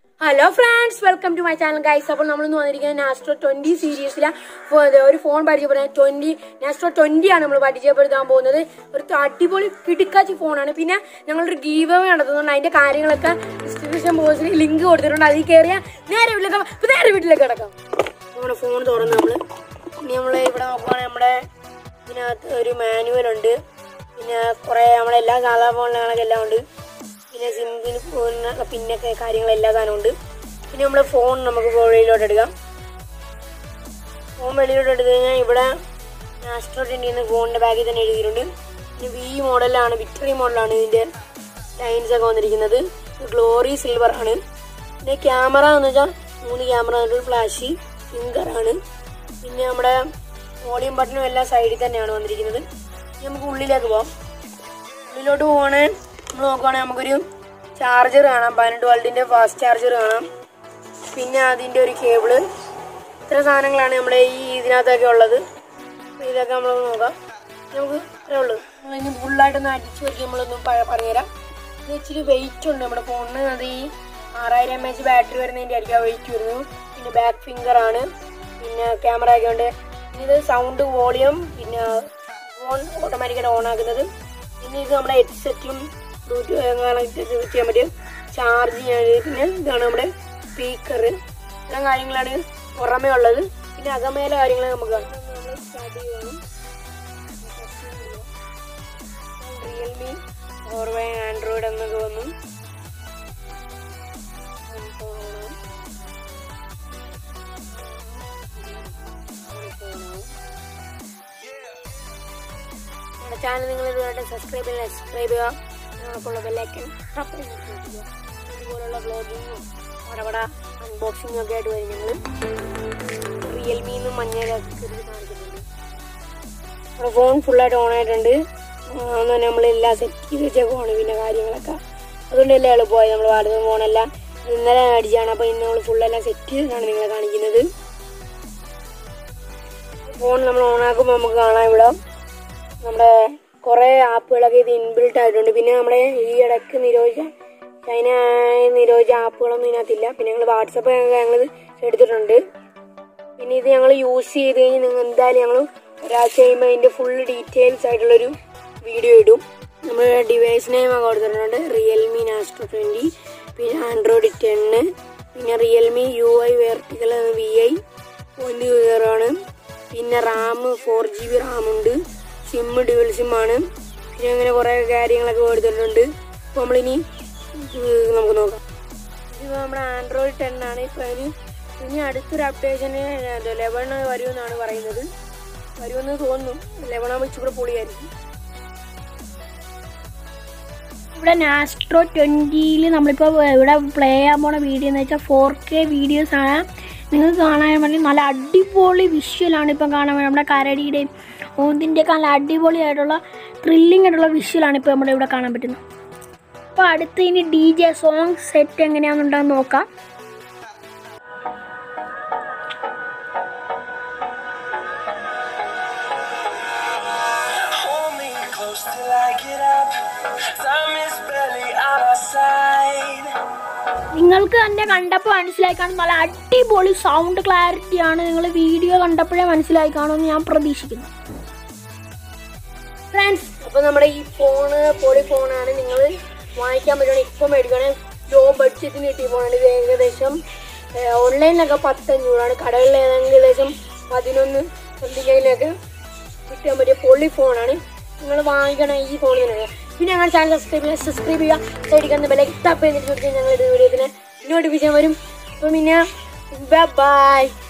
Hello friends welcome to my channel guys അപ്പോൾ നമ്മൾ ഇന്ന് വന്നിരിക്കുന്നത് നാസ്ട്രോ ട്വന്റി സീരീസിലെ ഒരു ഫോൺ പരിചയപ്പെടുന്നത് ട്വന്റി നാസ്ട്രോ ട്വന്റി ആണ് നമ്മൾ പരിചയപ്പെടുത്താൻ പോകുന്നത് ഒരു അടിപൊളി കിടുക്കാച്ചി ഫോണാണ് പിന്നെ ഞങ്ങളൊരു ഗീവ് നടത്തുന്നുണ്ട് അതിന്റെ കാര്യങ്ങളൊക്കെ ഡിസ്ക്രിപ്ഷൻ ബോക്സിൽ ലിങ്ക് കൊടുത്തിട്ടുണ്ട് അതിൽ കയറിയാൽ നേരെ വീട്ടിലേക്ക് ഇപ്പൊ നേരെ വീട്ടിലേക്ക് കിടക്കാം നമ്മുടെ ഫോൺ തുറന്ന് നമ്മൾ ഇനി നമ്മൾ ഇവിടെ നോക്കുവാണെങ്കിൽ നമ്മുടെ ഇതിനകത്ത് ഒരു മാനുവൽ ഉണ്ട് പിന്നെ കുറേ നമ്മുടെ എല്ലാ സാധാ ഫോണിലെ എല്ലാം ഉണ്ട് പിന്നെ സിമ്പിന് പോകുന്ന പിന്നൊക്കെ കാര്യങ്ങളെല്ലാ സാധനവും ഉണ്ട് പിന്നെ നമ്മുടെ ഫോൺ നമുക്ക് വെളിയിലോട്ട് എടുക്കാം ഫോൺ വെളിയിലോട്ട് എടുത്തു കഴിഞ്ഞാൽ ഇവിടെ ആസ്ട്രോ ടെൻറ്റി എന്ന ഫോണിൻ്റെ ബാഗിൽ തന്നെ എഴുതിയിട്ടുണ്ട് പിന്നെ വി മോഡലാണ് വിക്ടറി മോഡലാണ് ഇതിൻ്റെ ലൈൻസ് ഒക്കെ വന്നിരിക്കുന്നത് ഗ്ലോറി സിൽവർ ആണ് പിന്നെ ക്യാമറ എന്ന് വെച്ചാൽ മൂന്ന് ക്യാമറ വന്നിട്ട് ഫ്ലാഷ് ഫിംഗർ ആണ് പിന്നെ നമ്മുടെ വോളിയം ബട്ടണും എല്ലാം സൈഡിൽ തന്നെയാണ് വന്നിരിക്കുന്നത് ഇനി നമുക്ക് ഉള്ളിലേക്ക് പോകാം ഉള്ളിലോട്ട് പോവാണെങ്കിൽ നമ്മൾ നോക്കുവാണെങ്കിൽ നമുക്കൊരു ചാർജർ കാണാം പതിനെട്ട് വോൾട്ടിന്റെ ഫാസ്റ്റ് ചാർജർ കാണാം പിന്നെ അതിന്റെ ഒരു കേബിള് ഇത്ര സാധനങ്ങളാണ് നമ്മുടെ ഈ ഇതിനകത്തൊക്കെ ഉള്ളത് അപ്പൊ ഇതൊക്കെ നമ്മൾ നോക്കാം നമുക്ക് ഇത്രേ ഉള്ളൂ നമ്മളിനി ഫുള്ളായിട്ടൊന്ന് അടിച്ചു വെച്ച് നമ്മളൊന്ന് പ- പറഞ്ഞുതരാം ഇത് ഇച്ചിരി വെയിറ്റ് ഉണ്ട് നമ്മുടെ ഫോണിന് അത് ഈ ആറായിരം എം എച്ച് ബാറ്ററി വരുന്നതിൻ്റെ ആയിരിക്കും വെയിറ്റ് വരുന്നത് പിന്നെ ബാക്ക് ഫിംഗർ ആണ് പിന്നെ ക്യാമറ ഒക്കെ ഉണ്ട് പിന്നെ ഇത് സൗണ്ട് വോളിയം പിന്നെ ഫോൺ ഓട്ടോമാറ്റിക്കായിട്ട് ഓൺ ആക്കുന്നത് പിന്നെ ഇത് നമ്മുടെ ഹെഡ്സെറ്റും ബ്ലൂടൂത്ത് കണക്ട് ചെയ്യാൻ പറ്റും ചാർജ് ചെയ്യാൻ പിന്നെ ഇതാണ് നമ്മുടെ സ്പീക്കർ ഇത്തരം കാര്യങ്ങളാണ് പുറമേ ഉള്ളത് പിന്നെ അകമേലെ കാര്യങ്ങൾ നമുക്ക് കാണാം സ്റ്റാർട്ട് ചെയ്യണം റിയൽമി ഫോർ വൈ ആൻഡ്രോയിഡ് എന്നൊക്കെ വന്നു നമ്മുടെ ചാനൽ നിങ്ങൾ ഇതുവരെ സബ്സ്ക്രൈബ് ചെയ്യാൻ സബ്സ്ക്രൈബ് ചെയ്യുക നിങ്ങൾക്കുള്ള ബെല്ലൈക്കൻ ഇതുപോലുള്ള ബ്ലോഗിങ്ങും പടപട അൺബോക്സിങ്ങും ഒക്കെ ആയിട്ട് വരും ഞങ്ങൾ റിയൽമിന്നും മഞ്ഞയിലൊക്കെ കാണിക്കുന്നുണ്ട് നമ്മുടെ ഫോൺ ഫുള്ളായിട്ട് ഓൺ ആയിട്ടുണ്ട് അന്ന് നമ്മളെല്ലാം സെറ്റ് ചെയ്ത് വെച്ചേക്കുവാണ് പിന്നെ കാര്യങ്ങളൊക്കെ അതുകൊണ്ട് എല്ലാം എളുപ്പമായി നമ്മൾ വാടുന്ന ഫോണെല്ലാം ഇന്നലെ അടിച്ചാണ് അപ്പോൾ ഇന്ന് നമ്മൾ ഫുള്ളെല്ലാം സെറ്റ് ചെയ്തിട്ടാണ് നിങ്ങളെ കാണിക്കുന്നത് ഫോൺ നമ്മൾ ഓൺ ആക്കുമ്പോൾ നമുക്ക് കാണാം ഇവിടെ നമ്മുടെ കുറേ ആപ്പുകളൊക്കെ ഇത് ഇൻബിൽട്ട് ആയിട്ടുണ്ട് പിന്നെ നമ്മുടെ ഈ ഇടയ്ക്ക് നിരോധിച്ച ചൈന നിരോധിച്ച ആപ്പുകളൊന്നും ഇതിനകത്തില്ല പിന്നെ ഞങ്ങൾ വാട്സപ്പ് ഞങ്ങൾ എടുത്തിട്ടുണ്ട് പിന്നെ ഇത് ഞങ്ങൾ യൂസ് ചെയ്ത് കഴിഞ്ഞ് നിങ്ങൾ എന്തായാലും ഞങ്ങൾ ഒരാഴ്ച കഴിയുമ്പോൾ അതിൻ്റെ ഫുൾ ഡീറ്റെയിൽസ് ആയിട്ടുള്ളൊരു വീഡിയോ ഇടും നമ്മൾ ഡിവൈസ് നെയിം ഒക്കെ കൊടുത്തിട്ടുണ്ട് റിയൽമി നാസ്ട്രോ ട്വൻറ്റി പിന്നെ ആൻഡ്രോയിഡ് ടെന്ന് പിന്നെ Realme U I vertical V I point zero ആണ് പിന്നെ റാം ഫോർ ജി ബി റാമുണ്ട് സിം ഡ്യുവൽ സിം ആണ് പിന്നെ അങ്ങനെ കുറേ കാര്യങ്ങളൊക്കെ കൊടുത്തിട്ടുണ്ട് അപ്പോൾ നമ്മളിനി ഇത് നമുക്ക് നോക്കാം ഇത് നമ്മുടെ ആൻഡ്രോയിഡ് ടെൻ ആണ് ഇപ്പോൾ അതിന് ഇനി അടുത്തൊരു അപ്ഡേഷന് ലെവൺ വരുമെന്നാണ് പറയുന്നത് വരുമെന്ന് തോന്നുന്നു ലെവൺ ആകുമ്പോൾ ഇച്ചിരി കൂടെ പൊളിയായിരിക്കും ഇവിടെ നാസ്ട്രോ ട്വൻറ്റിയിൽ നമ്മളിപ്പോൾ ഇവിടെ പ്ലേ ചെയ്യാൻ പോണ വീഡിയോ എന്ന് വെച്ചാൽ ഫോർ കെ വീഡിയോസ് ആണ് നിങ്ങൾക്ക് കാണാൻ വേണ്ടി നല്ല അടിപൊളി വിഷ്വലാണ് ഇപ്പം കാണാൻ വേണ്ടി നമ്മുടെ കരടിയുടെയും ഓന്തിൻ്റെയൊക്കെ നല്ല അടിപൊളിയായിട്ടുള്ള ത്രില്ലിംഗ് ആയിട്ടുള്ള വിഷ്വലാണ് ഇപ്പോൾ നമ്മുടെ ഇവിടെ കാണാൻ പറ്റുന്നത് അപ്പോൾ അടുത്ത് ഇനി ഡി ജെ സോങ് സെറ്റ് എങ്ങനെയാണെന്നുണ്ടെന്ന് നോക്കാം Hold me close till I get up. Time is barely on our side. നിങ്ങൾക്ക് തന്നെ കണ്ടപ്പോൾ മനസ്സിലായി കാണും നല്ല അടിപൊളി സൗണ്ട് ക്ലാരിറ്റിയാണ് നിങ്ങൾ വീഡിയോ കണ്ടപ്പോഴേ മനസ്സിലായി കാണുമെന്ന് ഞാൻ പ്രതീക്ഷിക്കുന്നു ഫ്രണ്ട്സ് അപ്പോൾ നമ്മുടെ ഈ ഫോണ് പൊളി ഫോണാണ് നിങ്ങൾ വാങ്ങിക്കാൻ പറ്റുകയാണെങ്കിൽ ഇപ്പം മേടിക്കുകയാണെങ്കിൽ ലോ ബഡ്ജറ്റിന് കിട്ടിയ ഫോണാണ് ഇത് ഏകദേശം ഓൺലൈനിലൊക്കെ പത്തഞ്ഞൂറാണ് കടകളിൽ ഏകദേശം പതിനൊന്ന് സംതിങ്ങിലൊക്കെ കിട്ടാൻ പറ്റിയ പൊളി ഫോണാണ് നിങ്ങൾ വാങ്ങിക്കണം ഈ ഫോൺ തന്നെ പിന്നെ ഞങ്ങൾ ചാനൽ സബ്സ്ക്രൈബ് ചെയ്യുക സബ്സ്ക്രൈബ് ചെയ്യുക സൈഡിൽ ബെലൈക്ക് ടാപ്പ് ചെയ്തിട്ട് ഞങ്ങൾ ഇത് വീഡിയോത്തിന് നോട്ടിഫിക്കേഷൻ വരും അപ്പം പിന്നെ ബൈ